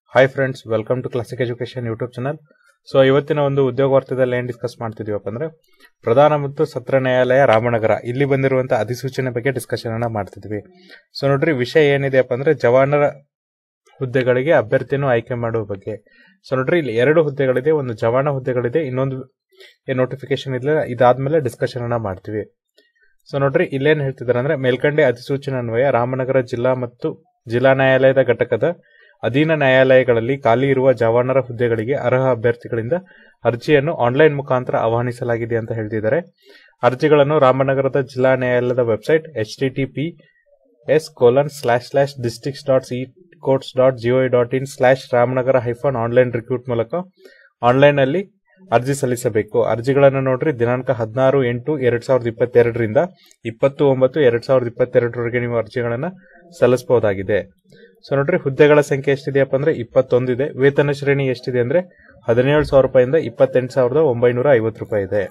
hi friends welcome to classic education YouTube channel so ಇವತ್ತಿನ ಒಂದು ಉದ್ಯೋಗ ವಾರ್ತೆದಲ್ಲಿ ಏನು ಡಿಸ್ಕಸ್ ಮಾಡ್ತಿದೀವಪ್ಪ ಅಂದ್ರೆ ಪ್ರಧಾನ ಮತ್ತು ಸತ್ರ ನ್ಯಾಯಾಲಯ ರಾಮನಗರ ಇಲ್ಲಿ ಬಂದಿರುವಂತಹ ಅಧಿಸೂಚನೆ ಬಗ್ಗೆ ಡಿಸ್ಕಷನ್ ಅನ್ನ ಮಾಡ್ತಿದ್ವಿ ಸೊ ನೋಡ್ರಿ ವಿಷಯ ಏನಿದೆಯಪ್ಪ ಅಂದ್ರೆ ಜವಾನರ ಹುದ್ದೆಗಳಿಗೆ ಅಭ್ಯರ್ಥಿಯನ್ನು ಆಯ್ಕೆ ಮಾಡುವ ಬಗ್ಗೆ ಸೊ ನೋಡ್ರಿ ಇಲ್ಲಿ ಎರಡು ಹುದ್ದೆಗಳಿದೆ ಒಂದು ಜವಾನ ಹುದ್ದೆಗಳಿದೆ ಇನ್ನೊಂದು ಏನ್ ನೋಟಿಫಿಕೇಶನ್ ಇಲ್ಲ ಇದಾದ್ಮೇಲೆ ಡಿಸ್ಕಷನ್ ಅನ್ನ ಮಾಡ್ತೀವಿ ಸೊ ನೋಡ್ರಿ ಇಲ್ಲೇನ್ ಹೇಳ್ತಿದಾರೆ ಅಂದ್ರೆ ಮೇಲ್ಕಂಡೆ ಅಧಿಸೂಚನೆ ಅನ್ವಯ ರಾಮನಗರ ಜಿಲ್ಲಾ ಮತ್ತು ಜಿಲ್ಲಾ ನ್ಯಾಯಾಲಯದ ಘಟಕದ ಅಧೀನ ನ್ಯಾಯಾಲಯಗಳಲ್ಲಿ ಖಾಲಿ ಇರುವ ಜವಾನರ ಹುದ್ದೆಗಳಿಗೆ ಅರ್ಹ ಅಭ್ಯರ್ಥಿಗಳಿಂದ ಅರ್ಜಿಯನ್ನು ಆನ್ಲೈನ್ ಮುಖಾಂತರ ಆಹ್ವಾನಿಸಲಾಗಿದೆ ಅಂತ ಹೇಳ್ತಿದ್ದಾರೆ ಅರ್ಜಿಗಳನ್ನು ರಾಮನಗರದ ಜಿಲ್ಲಾ ನ್ಯಾಯಾಲಯದ website H T T P S colon slash slash districts dot C courts dot GO dot in slash Ramanagara hyphen online recruit ಮೂಲಕ ಆನ್ಲೈನ್ ಅಲ್ಲಿ ಅರ್ಜಿ ಸಲ್ಲಿಸಬೇಕು ಅರ್ಜಿಗಳನ್ನು ನೋಡ್ರಿ ದಿನಾಂಕ ಹದಿನಾರು ಎಂಟು ಎರಡ್ ಸಾವಿರದ ಇಪ್ಪತ್ತೆರಡರಿಂದ ಇಪ್ಪತ್ತು ಒಂಬತ್ತು ಎರಡ್ ಸಾವಿರದ ಇಪ್ಪತ್ತೆರಡರವರೆಗೆ ನೀವು ಅರ್ಜಿಗಳನ್ನು ಸಲ್ಲಿಸಬಹುದಾಗಿದೆ ಸೊ ನೋಡ್ರಿ ಹುದ್ದೆಗಳ ಸಂಖ್ಯೆ ಎಷ್ಟಿದೆಯಪ್ಪ ಅಂದ್ರೆ ಇಪ್ಪತ್ತೊಂದು ಇದೆ ವೇತನ ಶ್ರೇಣಿ ಎಷ್ಟಿದೆ ಅಂದ್ರೆ ಹದಿನೇಳು ಸಾವಿರ ರೂಪಾಯಿಂದ ಇಪ್ಪತ್ತೆಂಟು ಸಾವಿರದ ಒಂಬೈನೂರ ಐವತ್ತು ರೂಪಾಯಿ ಇದೆ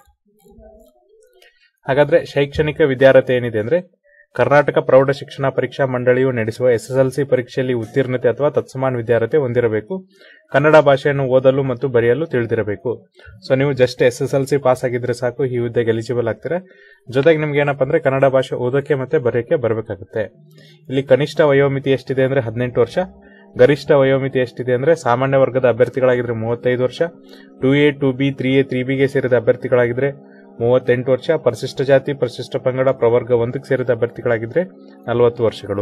ಹಾಗಾದ್ರೆ ಶೈಕ್ಷಣಿಕ ವಿದ್ಯಾರ್ಹತೆ ಏನಿದೆ ಅಂದ್ರೆ ಕರ್ನಾಟಕ ಪ್ರೌಢ ಶಿಕ್ಷಣ ಪರೀಕ್ಷಾ ಮಂಡಳಿಯು ನಡೆಸುವ ಎಸ್ಎಸ್ಎಲ್ಸಿ ಪರೀಕ್ಷೆಯಲ್ಲಿ ಉತ್ತೀರ್ಣತೆ ಅಥವಾ ತತ್ಸಮಾನ ವಿದ್ಯಾರ್ಹತೆ ಹೊಂದಿರಬೇಕು ಕನ್ನಡ ಭಾಷೆಯನ್ನು ಓದಲು ಮತ್ತು ಬರೆಯಲು ತಿಳಿದಿರಬೇಕು ಸೊ ನೀವು just S S L C pass ಆಗಿದ್ರೆ ಸಾಕು ಈ ಹುದ್ದೆಗೆ ಎಲಿಜಿಬಲ್ ಆಗ್ತೀರಾ ಜೊತೆಗೆ ನಿಮ್ಗೆ ಏನಪ್ಪ ಅಂದ್ರೆ ಕನ್ನಡ ಭಾಷೆ ಓದೋಕೆ ಮತ್ತೆ ಬರೆಯೋಕೆ ಬರಬೇಕಾಗುತ್ತೆ ಇಲ್ಲಿ ಕನಿಷ್ಠ ವಯೋಮಿತಿ ಎಷ್ಟಿದೆ ಅಂದ್ರೆ ಹದಿನೆಂಟು ವರ್ಷ ಗರಿಷ್ಠ ವಯೋಮಿತಿ ಎಷ್ಟಿದೆ ಅಂದ್ರೆ ಸಾಮಾನ್ಯ ವರ್ಗದ ಅಭ್ಯರ್ಥಿಗಳಾಗಿದ್ರೆ ಮೂವತ್ತೈದು ವರ್ಷ two A two B three A three ಬಿಗೆ ಸೇರಿದ ಅಭ್ಯರ್ಥಿಗಳಾಗಿದ್ರೆ ಮೂವತ್ತೆಂಟು ವರ್ಷ ಪರಿಶಿಷ್ಟ ಜಾತಿ ಪರಿಶಿಷ್ಟ ಪಂಗಡ ಪ್ರವರ್ಗ ಒಂದಕ್ಕೆ ಸೇರಿದ ಅಭ್ಯರ್ಥಿಗಳಾಗಿದ್ರೆ ನಲವತ್ತು ವರ್ಷಗಳು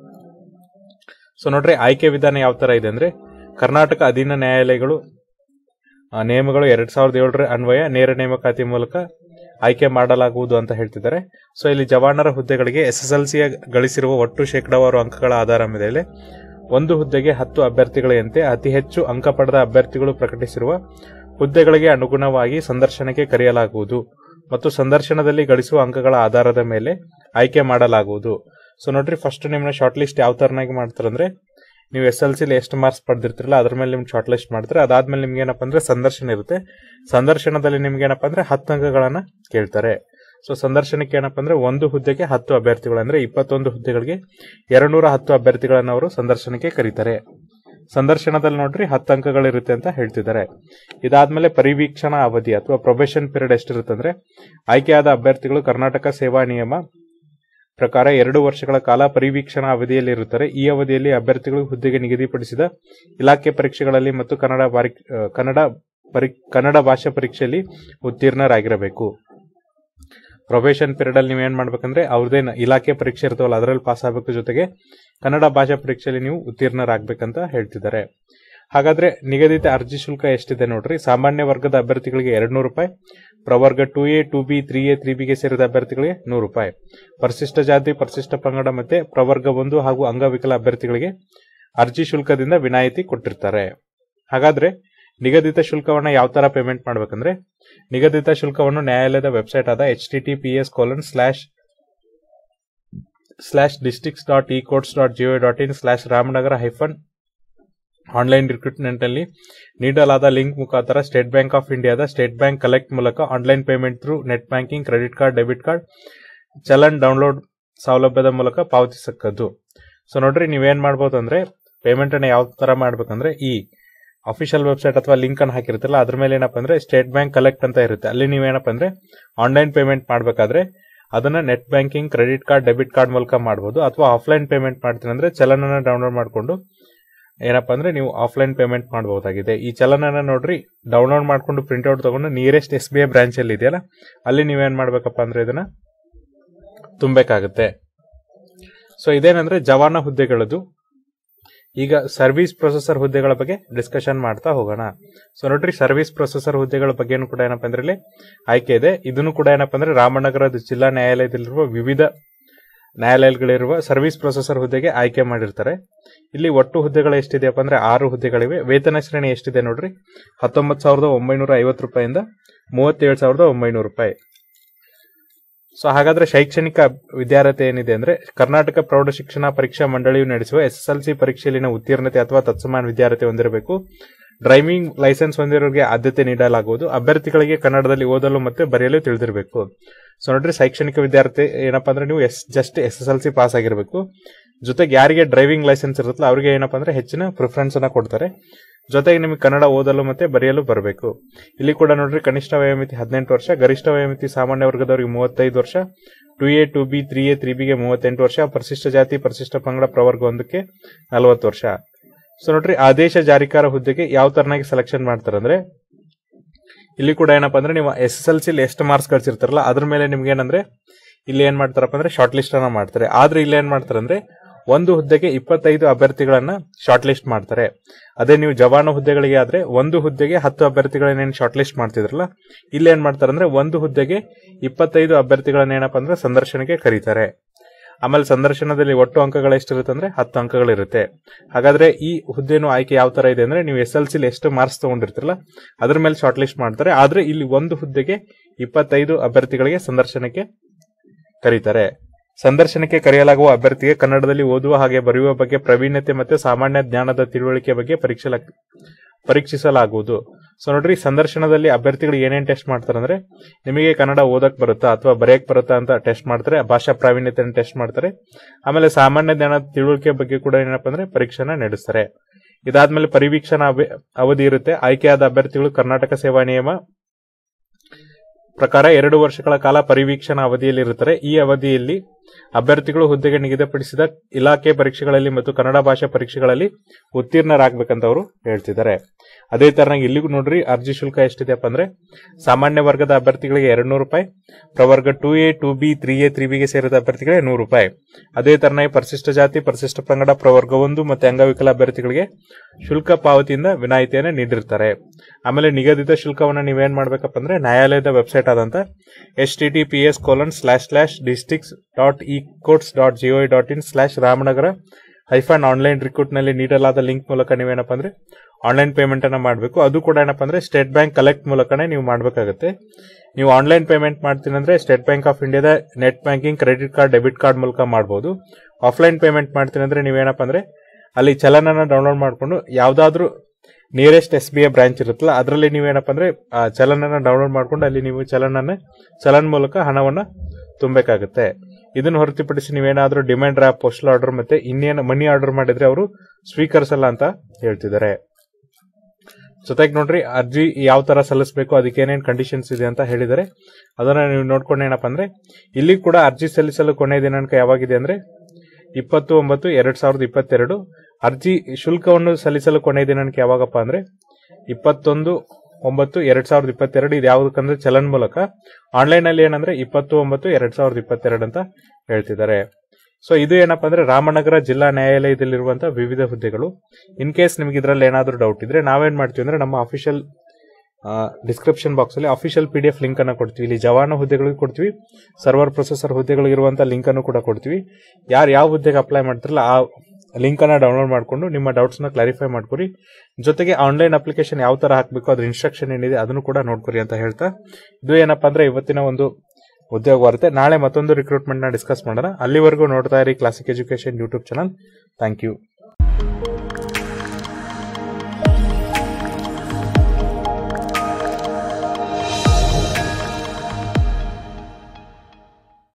ಸೊ ನೋಡ್ರಿ ಆಯ್ಕೆ ವಿಧಾನ ಯಾವ ತರ ಇದೆ ಅಂದ್ರೆ ಕರ್ನಾಟಕ ಅಧೀನ ನ್ಯಾಯಾಲಯಗಳು ಆ, ನಿಯಮಗಳು ಎರಡ್ ಸಾವಿರದ ಏಳರ ಅನ್ವಯ ನೇರ ನೇಮಕಾತಿ ಮೂಲಕ ಆಯ್ಕೆ ಮಾಡಲಾಗುವುದು ಅಂತ ಹೇಳ್ತಿದ್ದಾರೆ ಸೊ ಇಲ್ಲಿ ಜವಾನರ ಹುದ್ದೆಗಳಿಗೆ ಎಸ್ ಎಸ್ ಎಲ್ ಸಿ ಗಳಿಸಿರುವ ಒಟ್ಟು ಶೇಕಡಾವಾರು ಅಂಕಗಳ ಆಧಾರ ಮೇಲೆ ಒಂದು ಹುದ್ದೆಗೆ ಹತ್ತು ಅಭ್ಯರ್ಥಿಗಳಂತೆ ಅತಿ ಹೆಚ್ಚು ಅಂಕ ಪಡೆದ ಅಭ್ಯರ್ಥಿಗಳು ಪ್ರಕಟಿಸಿರುವ ಹುದ್ದೆಗಳಿಗೆ ಅನುಗುಣವಾಗಿ ಸಂದರ್ಶನಕ್ಕೆ ಕರೆಯಲಾಗುವುದು ಮತ್ತು ಸಂದರ್ಶನದಲ್ಲಿ ಗಳಿಸುವ ಅಂಕಗಳ ಆಧಾರದ ಮೇಲೆ ಆಯ್ಕೆ ಮಾಡಲಾಗುವುದು ಸೊ ನೋಡ್ರಿ ಫಸ್ಟ್ ನಿಮ್ಮನ್ನ ಶಾರ್ಟ್ ಲಿಸ್ಟ್ ಯಾವ ತರನಾಗಿ ಮಾಡ್ತಾರಂದ್ರೆ ನೀವು ಎಸ್ ಎಲ್ ಸಿಲಿ ಎಷ್ಟು ಮಾರ್ಕ್ಸ್ ಪಡೆದಿರ್ತಿರಲ್ಲ ಅದ್ರ ಮೇಲೆ ನಿಮ್ಗೆ ಶಾರ್ಟ್ ಲಿಸ್ಟ್ ಮಾಡ್ತಾರೆ ಅದಾದ್ಮೇಲೆ ನಿಮ್ಗೆ ಏನಪ್ಪ ಅಂದ್ರೆ ಸಂದರ್ಶನ ಇರುತ್ತೆ ಸಂದರ್ಶನದಲ್ಲಿ ನಿಮ್ಗೆ ಏನಪ್ಪ ಅಂದ್ರೆ ಹತ್ತು ಅಂಕಗಳನ್ನ ಕೇಳ್ತಾರೆ ಸೊ ಸಂದರ್ಶನಕ್ಕೆ ಏನಪ್ಪ ಅಂದ್ರೆ ಒಂದು ಹುದ್ದೆಗೆ ಹತ್ತು ಅಭ್ಯರ್ಥಿಗಳು ಅಂದ್ರೆ ಇಪ್ಪತ್ತೊಂದು ಹುದ್ದೆಗಳಿಗೆ ಎರಡ್ನೂರ ಹತ್ತು ಅಭ್ಯರ್ಥಿಗಳನ್ನ ಅವರು ಸಂದರ್ಶನಕ್ಕೆ ಕರೀತಾರೆ ಸಂದರ್ಶನದಲ್ಲಿ ನೋಡ್ರಿ ಹತ್ತು ಅಂಕಗಳಿರುತ್ತೆ ಅಂತ ಹೇಳ್ತಿದ್ದಾರೆ ಇದಾದ್ಮೇಲೆ ಪರಿವೀಕ್ಷಣಾ ಅವಧಿ ಅಥವಾ ಪ್ರೊಬೇಷನ್ ಪೀರಿಯಡ್ ಎಷ್ಟಿರುತ್ತೆ ಅಂದ್ರೆ ಆಯ್ಕೆಯಾದ ಅಭ್ಯರ್ಥಿಗಳು ಕರ್ನಾಟಕ ಸೇವಾ ನಿಯಮ ಪ್ರಕಾರ ಎರಡು ವರ್ಷಗಳ ಕಾಲ ಪರಿವೀಕ್ಷಣಾ ಅವಧಿಯಲ್ಲಿ ಇರುತ್ತಾರೆ ಈ ಅವಧಿಯಲ್ಲಿ ಅಭ್ಯರ್ಥಿಗಳು ಹುದ್ದೆಗೆ ನಿಗದಿಪಡಿಸಿದ ಇಲಾಖೆ ಪರೀಕ್ಷೆಗಳಲ್ಲಿ ಮತ್ತು ಕನ್ನಡ ಬಾರಿ- ಆ, ಕನ್ನಡ ಪರಿ ಕನ್ನಡ ಭಾಷಾ ಪರೀಕ್ಷೆಯಲ್ಲಿ ಉತ್ತೀರ್ಣರಾಗಿರಬೇಕು ಪ್ರೊಬೇಷನ್ ಪೀರಿಯಡ್ ಅಲ್ಲಿ ನೀವೇನ್ ಮಾಡ್ಬೇಕಂದ್ರೆ ಅವ್ರದೇ ಇಲಾಖೆ ಪರೀಕ್ಷೆ ಇರ್ತಾವಲ್ಲ ಅದರಲ್ಲಿ ಪಾಸ್ ಆಗಬೇಕು ಜೊತೆಗೆ ಕನ್ನಡ ಭಾಷಾ ಪರೀಕ್ಷೆಯಲ್ಲಿ ನೀವು ಉತ್ತೀರ್ಣರಾಗಬೇಕಂತ ಹೇಳ್ತಿದ್ದಾರೆ ಹಾಗಾದ್ರೆ ನಿಗದಿತ ಅರ್ಜಿ ಶುಲ್ಕ ಎಷ್ಟಿದೆ ನೋಡ್ರಿ ಸಾಮಾನ್ಯ ವರ್ಗದ ಅಭ್ಯರ್ಥಿಗಳಿಗೆ ಎರಡ್ ನೂರು ರೂಪಾಯಿ ಪ್ರವರ್ಗ two A two B three A three ಬಿಗೆ ಸೇರಿದ ಅಭ್ಯರ್ಥಿಗಳಿಗೆ ನೂರು ರೂಪಾಯಿ ಪರಿಶಿಷ್ಟ ಜಾತಿ ಪರಿಶಿಷ್ಟ ಪಂಗಡ ಮತ್ತೆ ಪ್ರವರ್ಗ ಒಂದು ಹಾಗೂ ಅಂಗವಿಕಲ ಅಭ್ಯರ್ಥಿಗಳಿಗೆ ಅರ್ಜಿ ಶುಲ್ಕದಿಂದ ವಿನಾಯಿತಿ ಕೊಟ್ಟಿರ್ತಾರೆ ಹಾಗಾದ್ರೆ ನಿಗದಿತ ಶುಲ್ಕವನ್ನ ಯಾವ ತರ ಪೇಮೆಂಟ್ ಮಾಡ್ಬೇಕಂದ್ರೆ ನಿಗದಿತ ಶುಲ್ಕವನ್ನು ನ್ಯಾಯಾಲಯದ ವೆಬ್ಸೈಟ್ ಆದ H T T P S colon slash slash districts dot E courts dot GO dot in slash Ramanagara hyphen online recruitment ಅಲ್ಲಿ ನೀಡಲಾದ ಲಿಂಕ್ ಮುಖಾಂತರ ಸ್ಟೇಟ್ ಬ್ಯಾಂಕ್ ಆಫ್ ಇಂಡಿಯಾದ ಸ್ಟೇಟ್ ಬ್ಯಾಂಕ್ ಕಲೆಕ್ಟ್ ಮೂಲಕ online payment through net banking credit card debit card challan download ಸೌಲಭ್ಯದ ಮೂಲಕ ಪಾವತಿಸಕ್ಕದ್ದು so ನೋಡ್ರಿ ನೀವೇನ್ ಮಾಡ್ಬೋದು ಅಂದ್ರೆ ಪೇಮೆಂಟ್ ಅನ್ನ ಯಾವ ತರ ಮಾಡ್ಬೇಕಂದ್ರೆ ಈ ಅಫಿಷಿಯಲ್ ವೆಬ್ಸೈಟ್ ಅಥವಾ ಲಿಂಕ್ ಅನ್ನು ಹಾಕಿರ್ತಿಲ್ಲ ಅದ್ರ ಮೇಲೆ ಏನಪ್ಪ ಅಂದ್ರೆ ಸ್ಟೇಟ್ ಬ್ಯಾಂಕ್ ಕಲೆಕ್ಟ್ ಅಂತ ಇರುತ್ತೆ ಅಲ್ಲಿ ನೀವೇನಪ್ಪ ಅಂದ್ರೆ ಆನ್ಲೈನ್ ಪೇಮೆಂಟ್ ಮಾಡ್ಬೇಕಾದ್ರೆ ಅದನ್ನ net banking credit card debit card ಮೂಲಕ ಮಾಡಬಹುದು ಅಥವಾ ಆಫ್ಲೈನ್ ಪೇಮೆಂಟ್ ಮಾಡ್ತೀನಿ ಅಂದ್ರೆ ಚಲನನ ಡೌನ್ಲೋಡ್ ಮಾಡ್ಕೊಂಡು ಏನಪ್ಪ ಅಂದ್ರೆ ನೀವು ಆಫ್ಲೈನ್ ಪೇಮೆಂಟ್ ಮಾಡಬಹುದಾಗಿದೆ ಈ ಚಲನನ ನೋಡ್ರಿ ಡೌನ್ಲೋಡ್ ಮಾಡ್ಕೊಂಡು ಪ್ರಿಂಟ್ಔಟ್ ತಗೊಂಡು nearest S B I branch ಅಲ್ಲಿ ಇದೆಯಲ್ಲ ಅಲ್ಲಿ ನೀವೇನ್ ಮಾಡ್ಬೇಕಪ್ಪ ಅಂದ್ರೆ ಇದನ್ನ ತುಂಬಬೇಕಾಗುತ್ತೆ ಸೊ ಇದೇನಂದ್ರೆ ಜವಾನ ಹುದ್ದೆಗಳದು ಈಗ ಸರ್ವಿಸ್ ಪ್ರೊಸೆಸರ್ ಹುದ್ದೆಗಳ ಬಗ್ಗೆ ಡಿಸ್ಕಷನ್ ಮಾಡ್ತಾ ಹೋಗೋಣ ಸೊ ನೋಡ್ರಿ ಸರ್ವಿಸ್ ಪ್ರೊಸೆಸರ್ ಹುದ್ದೆಗಳ ಬಗ್ಗೆನೂ ಕೂಡ ಏನಪ್ಪ ಅಂದ್ರೆ ಇಲ್ಲಿ ಆಯ್ಕೆ ಇದೆ ಇದನ್ನು ಕೂಡ ಏನಪ್ಪ ಅಂದ್ರೆ ರಾಮನಗರದ ಜಿಲ್ಲಾ ನ್ಯಾಯಾಲಯದಲ್ಲಿರುವ ವಿವಿಧ ನ್ಯಾಯಾಲಯಗಳಿರುವ ಸರ್ವಿಸ್ ಪ್ರೊಸೆಸರ್ ಹುದ್ದೆಗೆ ಆಯ್ಕೆ ಮಾಡಿರ್ತಾರೆ ಇಲ್ಲಿ ಒಟ್ಟು ಹುದ್ದೆಗಳು ಎಷ್ಟಿದೆಯಪ್ಪ ಅಂದ್ರೆ ಆರು ಹುದ್ದೆಗಳಿವೆ ವೇತನ ಶ್ರೇಣಿ ಎಷ್ಟಿದೆ ನೋಡ್ರಿ ಹತ್ತೊಂಬತ್ತು ಸಾವಿರದ ಒಂಬೈನೂರ ಐವತ್ತು ರೂಪಾಯಿಂದ ಮೂವತ್ತೇಳು ಸಾವಿರದ ಒಂಬೈನೂರು ರೂಪಾಯಿ ಸೊ ಹಾಗಾದ್ರೆ ಶೈಕ್ಷಣಿಕ ವಿದ್ಯಾರ್ಹತೆ ಏನಿದೆ ಅಂದ್ರೆ ಕರ್ನಾಟಕ ಪ್ರೌಢ ಶಿಕ್ಷಣ ಪರೀಕ್ಷಾ ಮಂಡಳಿಯು ನಡೆಸುವ ಎಸ್ಎಸ್ಎಲ್ಸಿ ಪರೀಕ್ಷೆಯಲ್ಲಿನ ಉತ್ತೀರ್ಣತೆ ಅಥವಾ ತತ್ಸಮಾನ ವಿದ್ಯಾರ್ಹತೆ ಹೊಂದಿರಬೇಕು ಡ್ರೈವಿಂಗ್ ಲೈಸೆನ್ಸ್ ಹೊಂದಿರೋರಿಗೆ ಆದ್ಯತೆ ನೀಡಲಾಗುವುದು ಅಭ್ಯರ್ಥಿಗಳಿಗೆ ಕನ್ನಡದಲ್ಲಿ ಓದಲು ಮತ್ತೆ ಬರೆಯಲು ತಿಳಿದಿರಬೇಕು ಸೊ ನೋಡ್ರಿ ಶೈಕ್ಷಣಿಕ ವಿದ್ಯಾರ್ಥಿ ಏನಪ್ಪಾ ಅಂದ್ರೆ ನೀವು S just S S L C pass ಆಗಿರಬೇಕು ಜೊತೆಗೆ ಯಾರಿಗೆ ಡ್ರೈವಿಂಗ್ ಲೈಸೆನ್ಸ್ ಇರುತ್ತಲ್ಲ ಅವ್ರಿಗೆ ಏನಪ್ಪಾ ಅಂದ್ರೆ ಹೆಚ್ಚಿನ ಪ್ರಿಫರೆನ್ಸ್ ಅನ್ನ ಕೊಡ್ತಾರೆ ಜೊತೆಗೆ ನಿಮಗೆ ಕನ್ನಡ ಓದಲು ಮತ್ತೆ ಬರೆಯಲು ಬರಬೇಕು ಇಲ್ಲಿ ಕೂಡ ನೋಡ್ರಿ ಕನಿಷ್ಠ ವಯೋಮಿತಿ ಹದಿನೆಂಟು ವರ್ಷ ಗರಿಷ್ಠ ವಯೋಮಿತಿ ಸಾಮಾನ್ಯ ವರ್ಗದವರಿಗೆ ಮೂವತ್ತೈದು ವರ್ಷ two A two B three A three ಬಿಗೆ ಮೂವತ್ತೆಂಟು ವರ್ಷ ಪರಿಶಿಷ್ಟ ಜಾತಿ ಪರಿಶಿಷ್ಟ ಪಂಗಡ ಪ್ರವರ್ಗ ಒಂದಕ್ಕೆ ನಲವತ್ತು ವರ್ಷ ಸೊ ನೋಡ್ರಿ ಆದೇಶ ಜಾರಿಕಾರ ಹುದ್ದೆಗೆ ಯಾವ ತರನಾಗಿ ಸೆಲೆಕ್ಷನ್ ಮಾಡ್ತಾರೆ ಅಂದ್ರೆ ಇಲ್ಲಿ ಕೂಡ ಏನಪ್ಪಾ ಅಂದ್ರೆ ನೀವು ಎಸ್ ಎಸ್ ಎಲ್ ಸಿ ಎಷ್ಟು ಮಾರ್ಕ್ಸ್ ಗಳಿಸಿರ್ತಾರಲ್ಲ ಅದ್ರ ಮೇಲೆ ನಿಮ್ಗೆ ಏನಂದ್ರೆ ಇಲ್ಲಿ ಏನ್ ಮಾಡ್ತಾರಪ್ಪ ಅಂದ್ರೆ ಶಾರ್ಟ್ ಲಿಸ್ಟ್ ಅನ್ನ ಮಾಡ್ತಾರೆ ಆದ್ರೆ ಇಲ್ಲಿ ಏನ್ ಮಾಡ್ತಾರೆ ಅಂದ್ರೆ ಒಂದು ಹುದ್ದೆಗೆ ಇಪ್ಪತ್ತೈದು ಅಭ್ಯರ್ಥಿಗಳನ್ನ ಶಾರ್ಟ್ ಲಿಸ್ಟ್ ಮಾಡ್ತಾರೆ ಅದೇ ನೀವು ಜವಾನ ಹುದ್ದೆಗಳಿಗೆ ಆದ್ರೆ ಒಂದು ಹುದ್ದೆಗೆ ಹತ್ತು ಅಭ್ಯರ್ಥಿಗಳನ್ನ ಏನ್ ಶಾರ್ಟ್ ಲಿಸ್ಟ್ ಮಾಡ್ತಿದ್ರಲ್ಲ ಇಲ್ಲಿ ಏನ್ ಮಾಡ್ತಾರೆ ಅಂದ್ರೆ ಒಂದು ಹುದ್ದೆಗೆ ಇಪ್ಪತ್ತೈದು ಅಭ್ಯರ್ಥಿಗಳನ್ನ ಏನಪ್ಪಾ ಅಂದ್ರೆ ಸಂದರ್ಶನಕ್ಕೆ ಕರೀತಾರೆ ಆಮೇಲೆ ಸಂದರ್ಶನದಲ್ಲಿ ಒಟ್ಟು ಅಂಕಗಳು ಎಷ್ಟಿರುತ್ತೆ ಅಂದ್ರೆ ಹತ್ತು ಅಂಕಗಳಿರುತ್ತೆ ಹಾಗಾದ್ರೆ ಈ ಹುದ್ದೆನು ಆಯ್ಕೆ ಯಾವ ತರ ಇದೆ ಅಂದ್ರೆ ನೀವು ಎಸ್ ಎಲ್ ಸಿಲಿ ಎಷ್ಟು ಮಾರ್ಕ್ಸ್ ತಗೊಂಡಿರ್ತಿರಲ್ಲ ಅದ್ರ ಮೇಲೆ ಶಾರ್ಟ್ ಲಿಸ್ಟ್ ಮಾಡ್ತಾರೆ ಆದ್ರೆ ಇಲ್ಲಿ ಒಂದು ಹುದ್ದೆಗೆ ಇಪ್ಪತ್ತೈದು ಅಭ್ಯರ್ಥಿಗಳಿಗೆ ಸಂದರ್ಶನಕ್ಕೆ ಕರೀತಾರೆ ಸಂದರ್ಶನಕ್ಕೆ ಕರೆಯಲಾಗುವ ಅಭ್ಯರ್ಥಿಗೆ ಕನ್ನಡದಲ್ಲಿ ಓದುವ ಹಾಗೆ ಬರೆಯುವ ಬಗ್ಗೆ ಪ್ರವೀಣ್ಯತೆ ಮತ್ತು ಸಾಮಾನ್ಯ ಜ್ಞಾನದ ತಿಳುವಳಿಕೆ ಬಗ್ಗೆ ಪರೀಕ್ಷೆ ಪರೀಕ್ಷಿಸಲಾಗುವುದು ಸೊ ನೋಡ್ರಿ ಸಂದರ್ಶನದಲ್ಲಿ ಅಭ್ಯರ್ಥಿಗಳು ಏನೇನ್ ಟೆಸ್ಟ್ ಮಾಡ್ತಾರೆ ಅಂದ್ರೆ ನಿಮಗೆ ಕನ್ನಡ ಓದಕ್ ಬರುತ್ತಾ ಅಥವಾ ಬರೆಯಕ್ ಬರುತ್ತಾ ಅಂತ ಟೆಸ್ಟ್ ಮಾಡ್ತಾರೆ ಭಾಷಾ ಪ್ರಾವೀಣ್ಯತೆಯನ್ನು ಟೆಸ್ಟ್ ಮಾಡ್ತಾರೆ ಆಮೇಲೆ ಸಾಮಾನ್ಯ ಜ್ಞಾನದ ತಿಳುವಳಿಕೆ ಬಗ್ಗೆ ಕೂಡ ಏನಪ್ಪಾ ಅಂದ್ರೆ ಪರೀಕ್ಷೆನ ನಡೆಸ್ತಾರೆ ಇದಾದ್ಮೇಲೆ ಪರಿವೀಕ್ಷಣಾ ಅವ- ಅವಧಿ ಇರುತ್ತೆ ಆಯ್ಕೆಯಾದ ಅಭ್ಯರ್ಥಿಗಳು ಕರ್ನಾಟಕ ಸೇವಾ ನಿಯಮ ಪ್ರಕಾರ ಎರಡು ವರ್ಷಗಳ ಕಾಲ ಪರಿವೀಕ್ಷಣಾ ಅವಧಿಯಲ್ಲಿ ಇರುತ್ತಾರೆ ಈ ಅವಧಿಯಲ್ಲಿ ಅಭ್ಯರ್ಥಿಗಳು ಹುದ್ದೆಗೆ ನಿಗದಿಪಡಿಸಿದ ಇಲಾಖೆ ಪರೀಕ್ಷೆಗಳಲ್ಲಿ ಮತ್ತು ಕನ್ನಡ ಭಾಷಾ ಪರೀಕ್ಷೆಗಳಲ್ಲಿ ಉತ್ತೀರ್ಣರಾಗಬೇಕಂತ ಅವರು ಹೇಳ್ತಿದ್ದಾರೆ ಅದೇ ತರನಾಗಿ ಇಲ್ಲಿಗೂ ನೋಡ್ರಿ ಅರ್ಜಿ ಶುಲ್ಕ ಎಷ್ಟಿದೆಯಪ್ಪ ಅಂದ್ರೆ ಸಾಮಾನ್ಯ ವರ್ಗದ ಅಭ್ಯರ್ಥಿಗಳಿಗೆ ಎರಡು ನೂರು ರೂಪಾಯಿ ಪ್ರವರ್ಗ two A two B three A three ಬಿಗೆ ಸೇರಿದ ಅಭ್ಯರ್ಥಿಗಳಿಗೆ ನೂರು ರೂಪಾಯಿ ಅದೇ ತರನಾಗಿ ಪರಿಶಿಷ್ಟ ಜಾತಿ ಪರಿಶಿಷ್ಟ ಪಂಗಡ ಪ್ರವರ್ಗ ಒಂದು ಮತ್ತೆ ಅಂಗವಿಕಲ ಅಭ್ಯರ್ಥಿಗಳಿಗೆ ಶುಲ್ಕ ಪಾವತಿಯಿಂದ ವಿನಾಯಿತಿಯನ್ನು ನೀಡಿರ್ತಾರೆ ಆಮೇಲೆ ನಿಗದಿತ ಶುಲ್ಕವನ್ನು ನೀವೇನ್ ಮಾಡ್ಬೇಕಪ್ಪ ಅಂದ್ರೆ ನ್ಯಾಯಾಲಯದ ವೆಬ್ಸೈಟ್ ಆದಂತ H T T P S colon slash slash districts dot E courts dot GO dot in slash Ramanagara hyphen online recruit ನಲ್ಲಿ ನೀಡಲಾದ ಲಿಂಕ್ ಮೂಲಕ ನೀವೇನಪ್ಪ ಅಂದ್ರೆ ಆನ್ಲೈನ್ ಪೇಮೆಂಟ್ ಅನ್ನ ಮಾಡಬೇಕು ಅದು ಕೂಡ ಏನಪ್ಪ ಅಂದ್ರೆ ಸ್ಟೇಟ್ ಬ್ಯಾಂಕ್ ಕಲೆಕ್ಟ್ ಮೂಲಕನೇ ನೀವು ಮಾಡಬೇಕಾಗುತ್ತೆ ನೀವು ಆನ್ಲೈನ್ ಪೇಮೆಂಟ್ ಮಾಡ್ತೀನಿ ಅಂದ್ರೆ ಸ್ಟೇಟ್ ಬ್ಯಾಂಕ್ ಆಫ್ ಇಂಡಿಯಾದ net banking credit card debit card ಮೂಲಕ ಮಾಡಬಹುದು ಆಫ್ಲೈನ್ ಪೇಮೆಂಟ್ ಮಾಡ್ತೀನಿ ಅಂದ್ರೆ ನೀವೇನಪ್ಪ ಅಂದ್ರೆ ಅಲ್ಲಿ ಚಲನನ ಡೌನ್ಲೋಡ್ ಮಾಡಿಕೊಂಡು ಯಾವ್ದಾದ್ರು nearest S B I branch ಇರುತ್ತಲ್ಲ ಅದರಲ್ಲಿ ನೀವೇನಪ್ಪ ಅಂದ್ರೆ ಆ ಚಲನನ ಡೌನ್ಲೋಡ್ ಮಾಡ್ಕೊಂಡು ಅಲ್ಲಿ ನೀವು ಚಲನನ ಚಲನ್ ಮೂಲಕ ಹಣವನ್ನ ತುಂಬಬೇಕಾಗುತ್ತೆ ಇದನ್ನು ಹೊರತುಪಡಿಸಿ ನೀವೇನಾದ್ರೂ ಡಿಮ್ಯಾಂಡ್ ಡ್ರಾಪ್ ಪೋಸ್ಟಲ್ ಆರ್ಡರ್ ಮತ್ತೆ ಇನ್ನೇನು ಮನಿ ಆರ್ಡರ್ ಮಾಡಿದ್ರೆ ಅವರು ಸ್ವೀಕರಿಸಲ್ಲ ಅಂತ ಹೇಳ್ತಿದ್ದಾರೆ ಜೊತೆಗೆ ನೋಡ್ರಿ ಅರ್ಜಿ ಯಾವ ತರ ಸಲ್ಲಿಸಬೇಕು ಅದಕ್ಕೆ ಏನೇನು ಕಂಡೀಷನ್ಸ್ ಇದೆ ಅಂತ ಹೇಳಿದರೆ ಅದನ್ನ ನೀವು ನೋಡ್ಕೊಂಡು ಏನಪ್ಪ ಅಂದ್ರೆ ಇಲ್ಲಿ ಕೂಡ ಅರ್ಜಿ ಸಲ್ಲಿಸಲು ಕೊನೆಯ ದಿನಾಂಕ ಯಾವಾಗಿದೆ ಅಂದ್ರೆ ಇಪ್ಪತ್ತು ಒಂಬತ್ತು ಎರಡ್ ಸಾವಿರದ ಇಪ್ಪತ್ತೆರಡು ಅರ್ಜಿ ಶುಲ್ಕವನ್ನು ಸಲ್ಲಿಸಲು ಕೊನೆಯ ದಿನಾಂಕ ಯಾವಾಗಪ್ಪ ಅಂದ್ರೆ ಇಪ್ಪತ್ತೊಂದು ಒಂಬತ್ತು ಎರಡ್ ಸಾವಿರದ ಇಪ್ಪತ್ತೆರಡು ಇದು ಯಾವ್ದಕ್ಕಂದ್ರೆ ಚಲನ್ ಮೂಲಕ ಆನ್ಲೈನ್ ಅಲ್ಲಿ ಏನಂದ್ರೆ ಇಪ್ಪತ್ತು ಒಂಬತ್ತು ಎರಡ್ ಸಾವಿರದ ಇಪ್ಪತ್ತೆರಡು ಅಂತ ಹೇಳ್ತಿದ್ದಾರೆ ಸೊ ಇದು ಏನಪ್ಪಾ ಅಂದ್ರೆ ರಾಮನಗರ ಜಿಲ್ಲಾ ನ್ಯಾಯಾಲಯದಲ್ಲಿರುವಂತಹ ವಿವಿಧ ಹುದ್ದೆಗಳು ಇನ್ ಕೇಸ್ ನಿಮ್ಗೆ ಇದರಲ್ಲಿ ಏನಾದರೂ ಡೌಟ್ ಇದ್ರೆ ನಾವೇನ್ ಮಾಡ್ತೀವಿ ಅಂದ್ರೆ ನಮ್ಮ ಅಫಿಷಿಯಲ್ ಡಿಸ್ಕ್ರಿಪ್ಷನ್ ಬಾಕ್ಸ್ ಅಲ್ಲಿ official P D F link ಅನ್ನು ಕೊಡ್ತೀವಿ ಇಲ್ಲಿ ಜವಾನ ಹುದ್ದೆಗಳಿಗೆ ಕೊಡ್ತೀವಿ ಸರ್ವರ್ ಪ್ರೊಸೆಸರ್ ಹುದ್ದೆಗಳಿರುವಂತಹ ಲಿಂಕ್ ಅನ್ನು ಕೂಡ ಕೊಡ್ತೀವಿ ಯಾರು ಯಾವ ಹುದ್ದೆಗೆ ಅಪ್ಲೈ ಮಾಡ್ತಾರಲ್ಲ ಆ ಲಿಂಕ್ ಅನ್ನ ಡೌನ್ಲೋಡ್ ಮಾಡಿಕೊಂಡು ನಿಮ್ಮ ಡೌಟ್ಸ್ ನ ಕ್ಲಾರಿಫೈ ಮಾಡ್ಕೊರಿ ಜೊತೆಗೆ ಆನ್ಲೈನ್ ಅಪ್ಲಿಕೇಶನ್ ಯಾವ ತರ ಹಾಕಬೇಕು ಅದ್ರ ಇನ್ಸ್ಟ್ರಕ್ಷನ್ ಏನಿದೆ ಅದನ್ನು ಕೂಡ ನೋಡ್ಕೊರಿ ಅಂತ ಹೇಳ್ತಾ ಇದು ಏನಪ್ಪಾ ಅಂದ್ರೆ ಇವತ್ತಿನ ಒಂದು ಉದ್ಯೋಗ ವಾರ್ತೆ ನಾಳೆ ಮತ್ತೊಂದು ರಿಕ್ರೂಟ್ಮೆಂಟ್ ನ ಡಿಸ್ಕಸ್ ಮಾಡೋಣ ಅಲ್ಲಿವರೆಗೂ ನೋಡ್ತಾ ಇರಿ classic education YouTube channel thank you